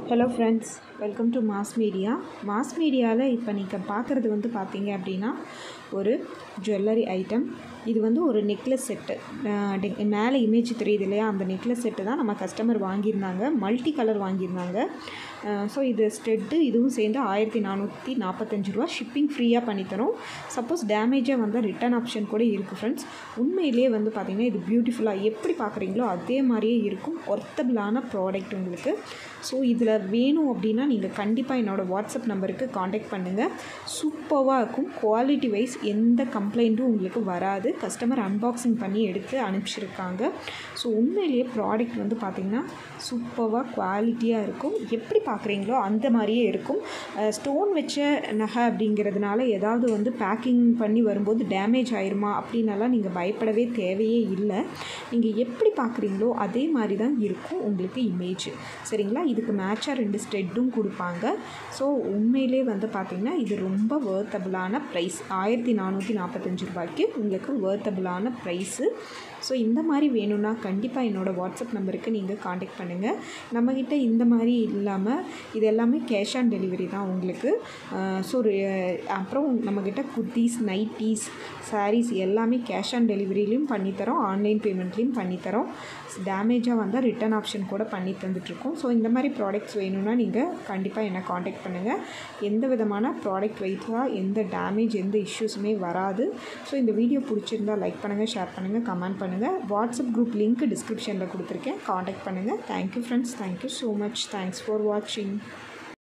hello friends welcome to mass media mass மீடியாவில் இப்போ நீங்கள் பார்க்குறது வந்து பார்த்தீங்க அப்படின்னா ஒரு ஜுவல்லரி ஐட்டம் இது வந்து ஒரு நெக்லஸ் செட்டு மேலே இமேஜ் தெரியுது இல்லையா அந்த நெக்லஸ் செட்டு தான் நம்ம கஸ்டமர் வாங்கியிருந்தாங்க மல்டி கலர் வாங்கியிருந்தாங்க ஸோ இது ஸ்டெட்டு இதுவும் சேர்ந்து ஆயிரத்தி நானூற்றி நாற்பத்தஞ்சு ரூபா ஷிப்பிங் ஃப்ரீயாக பண்ணித்தரோம் சப்போஸ் டேமேஜாக வந்தால் ரிட்டர்ன் ஆப்ஷன் கூட இருக்குது ஃப்ரெண்ட்ஸ் உண்மையிலேயே வந்து பார்த்திங்கன்னா இது பியூட்டிஃபுல்லாக எப்படி பார்க்குறீங்களோ அதே மாதிரியே இருக்கும் ஒர்த்தபிளான ப்ராடக்ட் உங்களுக்கு ஸோ இதில் வேணும் அப்படின்னா நீங்கள் கண்டிப்பாக என்னோடய வாட்ஸ்அப் நம்பருக்கு காண்டாக்ட் பண்ணுங்கள் சூப்பராக இருக்கும் குவாலிட்டி வைஸ் எந்த கம்ப்ளைண்ட்டும் உங்களுக்கு வராது கஸ்டமர் அன்பாக்சிங் பண்ணி எடுத்து அனுப்பிச்சிருக்காங்க ஸோ உண்மையிலேயே ப்ராடக்ட் வந்து பார்த்திங்கன்னா சூப்பராக குவாலிட்டியாக இருக்கும் எப்படி பார்க்குறீங்களோ அந்த மாதிரியே இருக்கும் ஸ்டோன் வச்ச நகை அப்படிங்கிறதுனால ஏதாவது வந்து பேக்கிங் பண்ணி வரும்போது டேமேஜ் ஆயிருமா அப்படின்னலாம் நீங்கள் பயப்படவே தேவையே இல்லை நீங்கள் எப்படி பார்க்குறீங்களோ அதே மாதிரி தான் இருக்கும் உங்களுக்கு இமேஜ் சரிங்களா இதுக்கு மேட்சாக ரெண்டு ஸ்டெட்டும் கொடுப்பாங்க ஸோ உண்மையிலே வந்து பார்த்திங்கன்னா இது ரொம்ப வேர்த்தபிளான ப்ரைஸ் ஆயிரத்தி நானூற்றி நாற்பத்தஞ்சு ரூபாய்க்கு உங்களுக்கு வேர்த்தபிளான ப்ரைஸு ஸோ இந்த மாதிரி வேணும்னா கண்டிப்பாக என்னோடய வாட்ஸ்அப் நம்பருக்கு நீங்கள் காண்டாக்ட் பண்ணுங்கள் நம்மக்கிட்ட இந்த மாதிரி இல்லாமல் இது எல்லாமே கேஷ் ஆன் டெலிவரி தான் உங்களுக்கு ஸோ அப்புறம் நம்மக்கிட்ட குர்த்தீஸ் நைட்டீஸ் சாரீஸ் எல்லாமே கேஷ் ஆன் டெலிவரிலையும் பண்ணித்தரோம் ஆன்லைன் பேமெண்ட்லேயும் பண்ணித்தரோம் டேமேஜாக வந்தால் ரிட்டன் ஆப்ஷன் கூட பண்ணி தந்துட்டுருக்கோம் ஸோ இந்த மாதிரி ப்ராடக்ட்ஸ் வேணும்னா நீங்கள் கண்டிப்பாக என்னை காண்டாக்ட் பண்ணுங்கள் எந்த விதமான ப்ராடக்ட் வைஸாக எந்த டேமேஜ் எந்த இஷ்யூஸுமே வராது ஸோ இந்த வீடியோ பிடிச்சிருந்தால் லைக் பண்ணுங்கள் ஷேர் பண்ணுங்கள் கமெண்ட் பண்ணுங்கள் வாட்ஸ்அப் குரூப் லிங்க் டிஸ்கிரிப்ஷனில் கொடுத்துருக்கேன் காண்டாக்ட் பண்ணுங்கள் thank you friends thank you so much thanks for வாட்சிங்